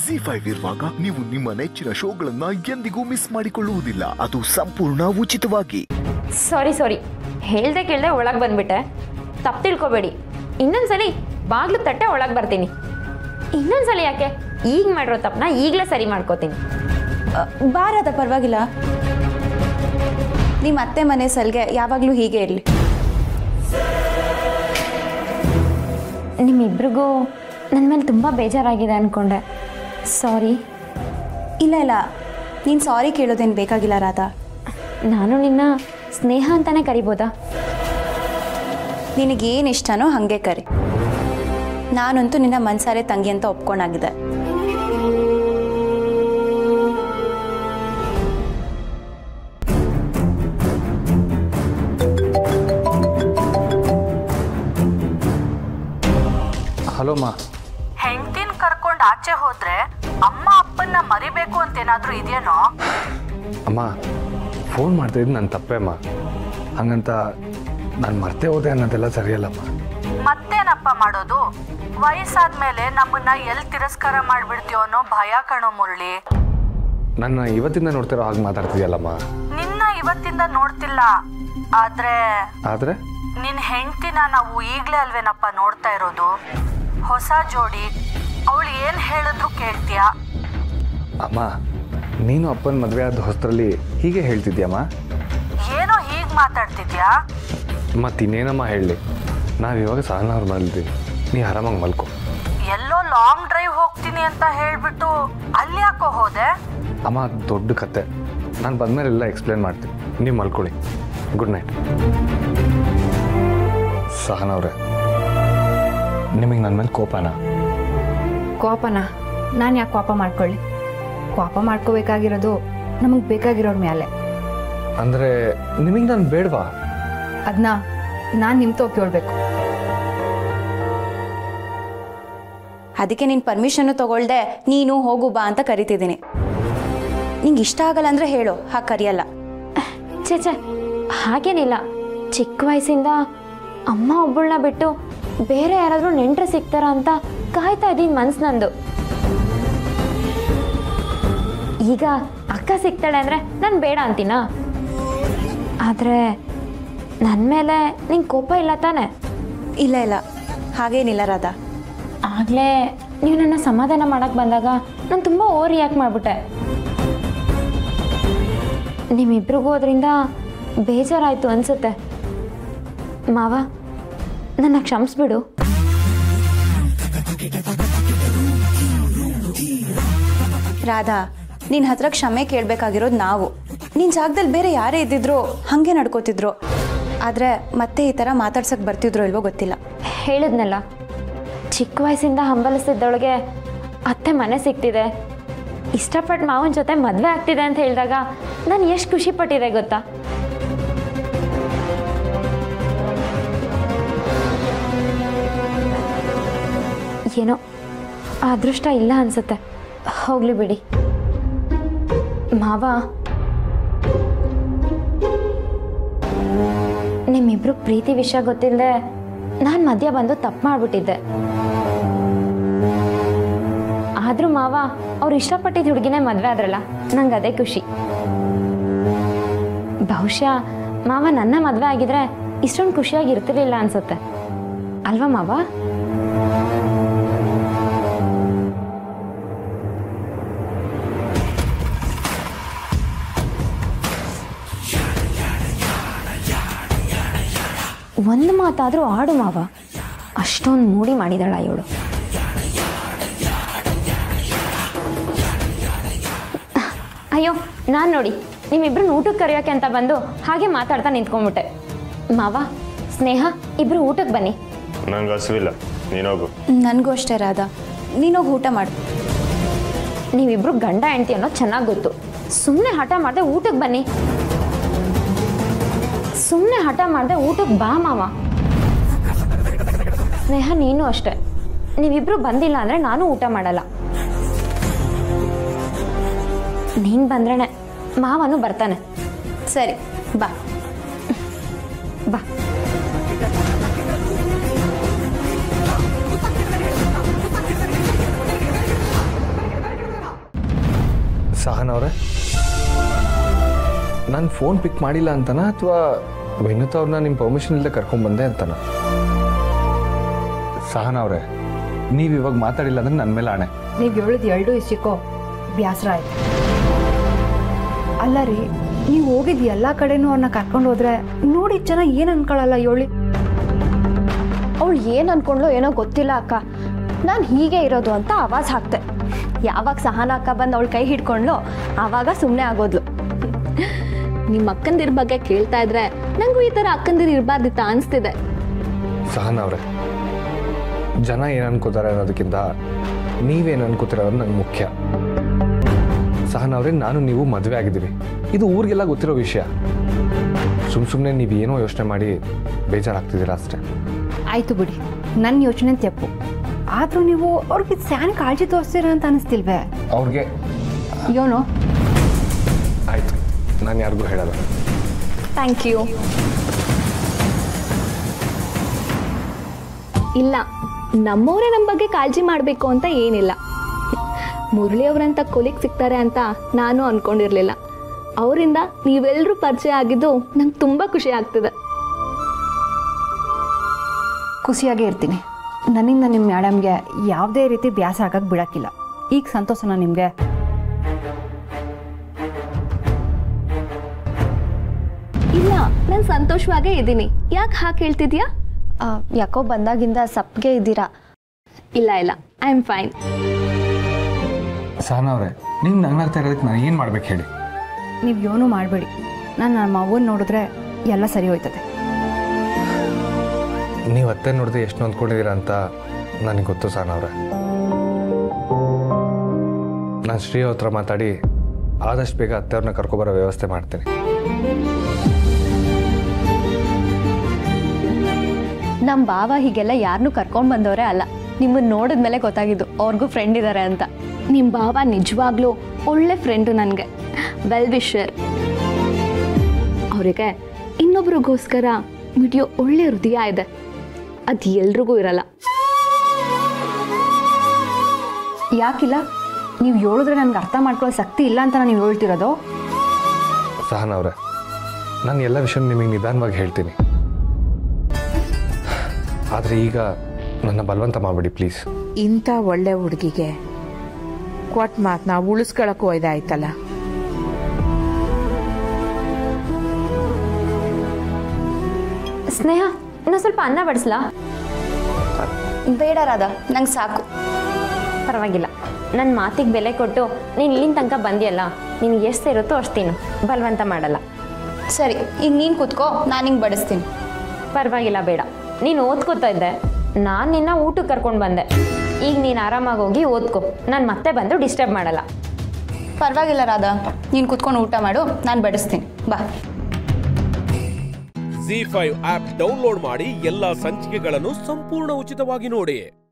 G five ಇರುವಾಗ ನೀವು ನಿಮ್ಮ ನೆಚ್ಚಿನ ಶೋಗಳನ್ನ ಎಂದಿಗೂ ಮಿಸ್ ಮಾಡಿಕೊಳ್ಳುವುದಿಲ್ಲ ಅದು ಸಂಪೂರ್ಣ ಉಚಿತವಾಗಿ ಸಾರಿ ಸಾರಿ ಹೇಳ್ದೆ ಕೇಳ್ದೆ ಒಳಗೆ ಬಂದ್ಬಿಟ್ಟೆ ತಪ್ಪು ತಿಳ್ಕೊಬೇಡಿ ಇನ್ನೊಂದ್ಸಲಿ ಬಾಗ್ಲು ತಟ್ಟೆ ಒಳಗೆ ಬರ್ತೀನಿ ಇನ್ನೊಂದ್ಸಲಿ ಯಾಕೆ ಈಗ ಮಾಡಿರೋ ತಪ್ಪನ್ನ ಈಗಲೇ ಸರಿ ಮಾಡ್ಕೋತೀನಿ ಬಾರದ ಪರವಾಗಿಲ್ಲ ನಿಮ್ಮ ಅತ್ತೆ ಮನೆ ಸಲ್ಗೆ ಯಾವಾಗಲೂ ಹೀಗೆ ಇರಲಿ ನಿಮ್ಮಿಬ್ರಿಗೂ ನನ್ನ ಮೇಲೆ ತುಂಬ ಬೇಜಾರಾಗಿದೆ ಅಂದ್ಕೊಂಡೆ ಸಾರಿ ಇಲ್ಲ ಇಲ್ಲ ನೀನು ಸಾರಿ ಕೇಳೋದೇನು ಬೇಕಾಗಿಲ್ಲ ರಾಧಾ ನಾನು ನಿನ್ನ ಸ್ನೇಹ ಅಂತಾನೆ ಕರಿಬೋದಾ ನಿನಗೇನು ಇಷ್ಟನೋ ಹಾಗೆ ಕರಿ ನಾನಂತೂ ನಿನ್ನ ಮನ್ಸಾರೆ ತಂಗಿ ಅಂತ ಒಪ್ಕೊಂಡಾಗಿದೆ ಹಲೋ ಮಾ ಹೆಂಡ್ತಿನ ಕರ್ಕೊಂಡು ಆಚೆ ಹೋದ್ರೆ ಅಮ್ಮ ಅಪ್ಪನ್ನ ಮರಿಬೇಕು ಅಂತೇನಾದ್ರೂ ಇದೆಯೇನೋ ಅಮ್ಮ ಫೋನ್ ಮಾಡ್ತಿದ್ದು ನನ್ನ ತಪ್ಪೇ ಅಮ್ಮ ಹಂಗಂತ ನಾನು ಮರ್ತೇ ಹೋದೆ ಅನ್ನೋದೆಲ್ಲ ಸರಿಯಲ್ಲಮ್ಮ ಮತ್ತೇನಪ್ಪ ಮಾಡೋದು ವಯಸ್ಸಾದ್ಮೇಲೆ ನಮ್ಮನ್ನ ಎಲ್ಲಿ ತಿರಸ್ಕಾರ ಮಾಡ್ಬಿಡ್ತೀಯೋ ಅನ್ನೋ ಭಯ ಕಣೋ ಮುರಳಿ ನನ್ನ ಇವತ್ತಿಂದ ನೋಡ್ತಿರೋ ಹಾಗೆ ಮಾತಾಡ್ತಿದ್ಯಲ್ಲಮ್ಮ ನಿನ್ನ ಇವತ್ತಿಂದ ನೋಡ್ತಿಲ್ಲ ಆದ್ರೆ ಆದರೆ ನಿನ್ ಹೆಂಡ್ತಿನ ನಾವು ಈಗ್ಲೇ ಅಲ್ವೇನಪ್ಪ ನೋಡ್ತಾ ಇರೋದು ಹೊಸ ಜೋಡಿ ಅವಳು ಏನ್ ಹೇಳಿದ್ರು ಕೇಳ್ತೀಯಾ ಅಮ್ಮ ನೀನು ಅಪ್ಪನ ಮದುವೆ ಆದ ಹೊಸರಲ್ಲಿ ಹೀಗೆ ಹೇಳ್ತಿದ್ಯಮ್ಮ ಏನೋ ಹೀಗ್ ಮಾತಾಡ್ತಿದ್ಯಾ ಮತ್ತಿನ್ನೇನಮ್ಮ ಹೇಳಲಿ ನಾವು ಇವಾಗ ಸಹನವ್ರ ಮನೇಲಿದ್ದೀವಿ ನೀ ಆರಾಮಾಗಿ ಮಲ್ಕೊ ಎಲ್ಲೋ ಲಾಂಗ್ ಡ್ರೈವ್ ಹೋಗ್ತೀನಿ ಅಂತ ಹೇಳ್ಬಿಟ್ಟು ಅಲ್ಲಿ ಯಾಕೋ ಹೋದೆ ಅಮ್ಮ ಅದ್ ದೊಡ್ಡ ಕತೆ ನಾನು ಬಂದಮೇಲೆ ಎಲ್ಲ ಎಕ್ಸ್ಪ್ಲೇನ್ ಮಾಡ್ತೀನಿ ನೀವು ಮಲ್ಕೊಳ್ಳಿ ಗುಡ್ ನೈಟ್ ಸಹನವ್ರೆ ನಿಮಗೆ ನನ್ನ ಮೇಲೆ ಕೋಪನಾ ಕೋಪನ ನಾನು ಯಾಕೆ ಕೋಪ ಮಾಡ್ಕೊಳ್ಳಿ ಕೋಪ ಮಾಡ್ಕೋಬೇಕಾಗಿರೋದು ನಮಗೆ ಬೇಕಾಗಿರೋರ ಮೇಲೆ ಅಂದರೆ ನಿಮಗೆ ನಾನು ಬೇಡವಾ ಅದನ್ನ ನಾನು ನಿಮ್ಮ ತೋ ಕೇಳಬೇಕು ಅದಕ್ಕೆ ನೀನು ಪರ್ಮಿಷನ್ನು ತಗೊಳ್ದೆ ನೀನು ಹೋಗು ಬಾ ಅಂತ ಕರಿತಿದ್ದೀನಿ ನಿಂಗೆ ಇಷ್ಟ ಆಗಲ್ಲ ಅಂದರೆ ಹೇಳು ಹಾಗೆ ಕರಿಯಲ್ಲ ಛೇ ಛೇ ಹಾಗೇನಿಲ್ಲ ಚಿಕ್ಕ ವಯಸ್ಸಿಂದ ಅಮ್ಮ ಒಬ್ಬಳನ್ನ ಬಿಟ್ಟು ಬೇರೆ ಯಾರಾದರೂ ನೆಂಟರು ಸಿಗ್ತಾರ ಅಂತ ಕಾಯ್ತಾ ಇದ್ದೀನಿ ಮನ್ಸು ನಂದು ಈಗ ಅಕ್ಕ ಸಿಗ್ತಾಳೆ ಅಂದರೆ ನಾನು ಬೇಡ ಅಂತೀನಾ ಆದರೆ ನನ್ನ ಮೇಲೆ ನಿಂಗೆ ಕೋಪ ಇಲ್ಲ ತಾನೆ ಇಲ್ಲ ಇಲ್ಲ ಹಾಗೇನಿಲ್ಲ ರಾಧಾ ಆಗಲೇ ನೀವು ನನ್ನ ಸಮಾಧಾನ ಮಾಡಕ್ಕೆ ಬಂದಾಗ ನಾನು ತುಂಬ ಓವರ್ ರಿಯಾಕ್ಟ್ ಮಾಡಿಬಿಟ್ಟೆ ನಿಮ್ಮಿಬ್ರಿಗೂ ಅದರಿಂದ ಬೇಜಾರಾಯಿತು ಅನಿಸುತ್ತೆ ಮಾವ ನನ್ನ ಕ್ಷಮಿಸ್ಬಿಡು ರಾಧಾ ನಿನ್ನ ಹತ್ರ ಕ್ಷಮೆ ಕೇಳಬೇಕಾಗಿರೋದು ನಾವು ನಿನ್ನ ಜಾಗದಲ್ಲಿ ಬೇರೆ ಯಾರೇ ಇದ್ದಿದ್ರು ಹಾಗೆ ನಡ್ಕೋತಿದ್ರು ಆದರೆ ಮತ್ತೆ ಈ ಥರ ಮಾತಾಡ್ಸಕ್ಕೆ ಬರ್ತಿದ್ರು ಇಲ್ವೋ ಗೊತ್ತಿಲ್ಲ ಹೇಳಿದ್ನಲ್ಲ ಚಿಕ್ಕ ವಯಸ್ಸಿಂದ ಹಂಬಲಿಸ್ತಿದ್ದವಳಿಗೆ ಅತ್ತೆ ಮನೆ ಸಿಗ್ತಿದೆ ಇಷ್ಟಪಟ್ಟು ಮಾವನ ಜೊತೆ ಮದುವೆ ಆಗ್ತಿದೆ ಅಂತ ಹೇಳಿದಾಗ ನಾನು ಎಷ್ಟು ಖುಷಿ ಪಟ್ಟಿದೆ ಗೊತ್ತಾ ಏನೋ ಆ ಅದೃಷ್ಟ ಇಲ್ಲ ಅನ್ಸುತ್ತೆ ಹೋಗ್ಲಿ ಬಿಡಿ ಮಾವ ನಿಮ್ಮಿಬ್ರು ಪ್ರೀತಿ ವಿಷಯ ಗೊತ್ತಿಲ್ಲದೆ ನಾನು ಮಧ್ಯ ಬಂದು ತಪ್ಪು ಮಾಡಿಬಿಟ್ಟಿದ್ದೆ ಆದರೂ ಮಾವ ಅವ್ರು ಇಷ್ಟಪಟ್ಟಿದ್ದ ಹುಡುಗಿನೇ ಮದುವೆ ಆದ್ರಲ್ಲ ನಂಗೆ ಅದೇ ಖುಷಿ ಬಹುಶಃ ಮಾವ ನನ್ನ ಮದುವೆ ಆಗಿದ್ರೆ ಇಷ್ಟೊಂದು ಖುಷಿಯಾಗಿ ಇರ್ತಿರ್ಲಿಲ್ಲ ಅನ್ಸುತ್ತೆ ಅಲ್ವಾ ಮಾವ ಒಂದು ಮಾತಾದರೂ ಆಡು ಮಾವ ಅಷ್ಟೊಂದು ಮೂಡಿ ಮಾಡಿದಳ ಇವಳು ಅಯ್ಯೋ ನಾನು ನೋಡಿ ನಿಮ್ಮಿಬ್ರು ಊಟಕ್ಕೆ ಕರೆಯೋಕೆ ಅಂತ ಬಂದು ಹಾಗೆ ಮಾತಾಡ್ತಾ ನಿಂತ್ಕೊಂಡ್ಬಿಟ್ಟೆ ಮಾವ ಸ್ನೇಹ ಇಬ್ರು ಊಟಕ್ಕೆ ಬನ್ನಿ ನಂಗೆ ಹಸಿವಿಲ್ಲ ನೀನೋಗು ನನಗೂ ಅಷ್ಟೇ ರಾಧಾ ನೀನೋಗಿ ಊಟ ಮಾಡು ನೀವಿಬ್ರು ಗಂಡ ಹೆಂಡತಿ ಅನ್ನೋದು ಚೆನ್ನಾಗಿ ಗೊತ್ತು ಸುಮ್ಮನೆ ಹಠ ಮಾಡದೆ ಊಟಕ್ಕೆ ಬನ್ನಿ ಸುಮ್ಮನೆ ಹಠ ಮಾಡದೆ ಊಟಕ್ಕೆ ಬಾ ಮಾವ ಸ್ನೇಹ ನೀನು ಅಷ್ಟೆ ನೀವಿಬ್ರು ಬಂದಿಲ್ಲ ಅಂದರೆ ನಾನು ಊಟ ಮಾಡಲ್ಲ ನೀನು ಬಂದ್ರೇನೆ ಮಾವನು ಬರ್ತಾನೆ ಸರಿ ಬಾ ಬಾ ಸಹನ್ ಅವರೇ ನಾನು ಫೋನ್ ಪಿಕ್ ಮಾಡಿಲ್ಲ ಅಂತನ ಅಥವಾ ವಿನುತ್ ಅವ್ರನ್ನ ನಿಮ್ಮ ಪರ್ಮಿಷನ್ ಇಲ್ಲದೆ ಕರ್ಕೊಂಡ್ಬಂದೆ ಅಂತನ ಸಹನ್ ಅವರೇ ನೀವು ಇವಾಗ ಮಾತಾಡಿಲ್ಲ ಅಂದ್ರೆ ನನ್ನ ಮೇಲೆ ಆಣೆ ನೀವು ಹೇಳಿದ ಎರಡು ಇಷ್ಟಕ್ಕೋ ಬೇಸರ ಆಯ್ತು ಅಲ್ಲ ರೀ ನೀವು ಹೋಗಿದ್ ಎಲ್ಲ ಕಡೆನೂ ಅವ್ರನ್ನ ಕರ್ಕೊಂಡು ಹೋದ್ರೆ ನೋಡಿ ಜನ ಏನು ಅನ್ಕೊಳ್ಳಲ್ಲ ಯೋಳಿ ಅವಳು ಏನು ಅನ್ಕೊಂಡ್ಲೋ ಏನೋ ಗೊತ್ತಿಲ್ಲ ಅಕ್ಕ ನಾನು ಹೀಗೆ ಇರೋದು ಅಂತ ಆವಾಜ್ ಹಾಕ್ತೆ ಯಾವಾಗ ಸಹನ ಅಕ್ಕ ಬಂದು ಅವಳು ಕೈ ಹಿಡ್ಕೊಂಡ್ಲೋ ಆವಾಗ ಸುಮ್ಮನೆ ಆಗೋದ್ಲು ನಿಮ್ಮ ಅಕ್ಕಂದಿರ ಬಗ್ಗೆ ಕೇಳ್ತಾ ಇದ್ರೆ ನಂಗೂ ಈ ತರ ಅಕ್ಕಂದಿರು ಇರಬಾರ್ದಿತ್ತ ಅನಿಸ್ತಿದೆ ಸಹನ್ ಅವರೇ ಜನ ಏನು ಅನ್ಕೋತಾರೆ ಅನ್ನೋದಕ್ಕಿಂತ ನೀವೇನು ಅನ್ಕೋತಿರೋದು ನಂಗೆ ಮುಖ್ಯ ಸಹನ್ ಅವರೇ ನಾನು ನೀವು ಮದುವೆ ಆಗಿದ್ದೀವಿ ಇದು ಊರಿಗೆಲ್ಲ ಗೊತ್ತಿರೋ ವಿಷಯ ಸುಮ್ಮ ಸುಮ್ಮನೆ ನೀವು ಏನೋ ಯೋಚನೆ ಮಾಡಿ ಬೇಜಾರಾಗ್ತಿದ್ದೀರಾ ಅಷ್ಟೇ ಆಯ್ತು ಬಿಡಿ ನನ್ನ ಯೋಚನೆ ತಪ್ಪು ಆದರೂ ನೀವು ಅವ್ರಿಗೆ ಸ್ಯಾನ್ ಕಾಳಜಿ ತೋರಿಸ್ತೀರ ಅಂತ ಅನಿಸ್ತಿಲ್ವೇ ಅವ್ರಿಗೆ ಯೋನು ಆಯಿತು ನಾನು ಯಾರಿಗೂ ಹೇಳಲ್ಲ ಥ್ಯಾಂಕ್ ಯು ಇಲ್ಲ ನಮ್ಮವರೇ ನಮ್ಮ ಬಗ್ಗೆ ಕಾಳಜಿ ಮಾಡಬೇಕು ಅಂತ ಏನಿಲ್ಲ ಮುರಳಿ ಅವರಂತ ಕೊಲಿಗ್ ಸಿಗ್ತಾರೆ ಅಂತ ನಾನು ಅನ್ಕೊಂಡಿರ್ಲಿಲ್ಲ ಅವರಿಂದ ನೀವೆಲ್ಲರೂ ಪರಿಚಯ ಆಗಿದ್ದು ನಂಗೆ ತುಂಬ ಖುಷಿ ಆಗ್ತಿದೆ ಖುಷಿಯಾಗೇ ಇರ್ತೀನಿ ನನ್ನಿಂದ ನಿಮ್ಮ ಮೇಡಮ್ಗೆ ಯಾವುದೇ ರೀತಿ ಬ್ಯಾಸ ಆಗಕ್ಕೆ ಬಿಡಕ್ಕಿಲ್ಲ ಈಗ ಸಂತೋಷನ ನಿಮಗೆ ಇಲ್ಲ ನಾನು ಸಂತೋಷವಾಗೇ ಇದ್ದೀನಿ ಯಾಕೆ ಹಾಗೆ ಹೇಳ್ತಿದ್ಯಾ ಆ, ಯಾಕೋ ಬಂದಾಗಿಂದ ಸಪ್ಗೆ ಇದ್ದೀರಾ ಇಲ್ಲ ಇಲ್ಲ ಐ ಆಮ್ ಫೈನ್ ಸಹನ ಅವರೇ ನೀವು ನಗ್ನಾಗ್ತಾ ಇರೋದಕ್ಕೆ ನಾನು ಏನು ಮಾಡ್ಬೇಕು ಹೇಳಿ ನೀವು ಏನೂ ಮಾಡಬೇಡಿ ನಾನು ನಮ್ಮ ಅವ್ವನ್ನ ನೋಡಿದ್ರೆ ಎಲ್ಲ ಸರಿ ಹೋಯ್ತದೆ ನೀವು ಅತ್ತೆ ನೋಡಿದ್ರೆ ಎಷ್ಟು ನೊಂದ್ಕೊಂಡಿದ್ದೀರಾ ಅಂತ ನನಗೆ ಗೊತ್ತು ಸಹನ ಅವರೇ ನಾನು ಶ್ರೀ ಅವ್ರ ಹತ್ರ ಮಾತಾಡಿ ಆದಷ್ಟು ಬೇಗ ಅತ್ತೆಯವ್ರನ್ನ ಕರ್ಕೊಬರೋ ವ್ಯವಸ್ಥೆ ಮಾಡ್ತೀನಿ ನಮ್ಮ ಬಾವ ಹೀಗೆಲ್ಲ ಯಾರನ್ನೂ ಕರ್ಕೊಂಡು ಬಂದವರೇ ಅಲ್ಲ ನಿಮ್ಮನ್ನ ನೋಡಿದ್ಮೇಲೆ ಗೊತ್ತಾಗಿದ್ದು ಅವ್ರಿಗೂ ಫ್ರೆಂಡ್ ಇದ್ದಾರೆ ಅಂತ ನಿಮ್ಮ ಭಾವ ನಿಜವಾಗ್ಲೂ ಒಳ್ಳೆ ಫ್ರೆಂಡು ನನಗೆ ವೆಲ್ ವಿಷರ್ ಅವರಿಗೆ ಇನ್ನೊಬ್ರಿಗೋಸ್ಕರ ಮಿಡಿಯೋ ಒಳ್ಳೆ ಹೃದಯ ಇದೆ ಅದು ಎಲ್ರಿಗೂ ಇರಲ್ಲ ಯಾಕಿಲ್ಲ ನೀವು ಹೇಳಿದ್ರೆ ನನಗೆ ಅರ್ಥ ಮಾಡ್ಕೊಳ್ಳೋ ಶಕ್ತಿ ಇಲ್ಲ ಅಂತ ನೀವು ಹೇಳ್ತಿರೋದು ಸಹನ ಅವರೇ ನಾನು ಎಲ್ಲ ವಿಷಯ ನಿಮಗೆ ನಿಧಾನವಾಗಿ ಹೇಳ್ತೀನಿ ಆದರೆ ಈಗ ನನ್ನ ಬಲವಂತ ಮಾಡಬೇಡಿ ಪ್ಲೀಸ್ ಇಂಥ ಒಳ್ಳೆ ಹುಡುಗಿಗೆ ಕೊಟ್ಟ ಮಾತನ್ನ ಉಳಿಸ್ಕೊಳಕ್ಕೂ ಇದಾಯ್ತಲ್ಲ ಸ್ನೇಹ ಇನ್ನೂ ಸ್ವಲ್ಪ ಅನ್ನ ಬಡಿಸ್ಲಾ ಬೇಡ ರಾಧಾ ನಂಗೆ ಸಾಕು ಪರವಾಗಿಲ್ಲ ನನ್ನ ಮಾತಿಗೆ ಬೆಲೆ ಕೊಟ್ಟು ನೀನು ಇಲ್ಲಿನ ತನಕ ಬಂದಿಯಲ್ಲ ನಿನಗೆ ಎಷ್ಟು ಇರುತ್ತೋ ಅಷ್ಟು ತಿನ್ನು ಬಲವಂತ ಮಾಡಲ್ಲ ಸರಿ ಈಗ ನೀನು ಕೂತ್ಕೋ ನಾನು ಹಿಂಗೆ ಬಡಿಸ್ತೀನಿ ಪರವಾಗಿಲ್ಲ ಬೇಡ ನೀನು ಓದ್ಕೋತಾ ಇದ್ದೆ ನಾನು ನಿನ್ನ ಊಟಕ್ಕೆ ಕರ್ಕೊಂಡು ಬಂದೆ ಈಗ ನೀನು ಆರಾಮಾಗಿ ಹೋಗಿ ಓದ್ಕೋ ನಾನು ಮತ್ತೆ ಬಂದು ಡಿಸ್ಟರ್ಬ್ ಮಾಡಲ್ಲ ಪರವಾಗಿಲ್ಲ ರಾಧಾ ನೀನು ಕೂತ್ಕೊಂಡು ಊಟ ಮಾಡು ನಾನು ಬಡಿಸ್ತೀನಿ ಬಾ ಜಿ ಫೈವ್ ಆಪ್ ಡೌನ್ಲೋಡ್ ಮಾಡಿ ಎಲ್ಲಾ ಸಂಚಿಕೆಗಳನ್ನು ಸಂಪೂರ್ಣ ಉಚಿತವಾಗಿ ನೋಡಿ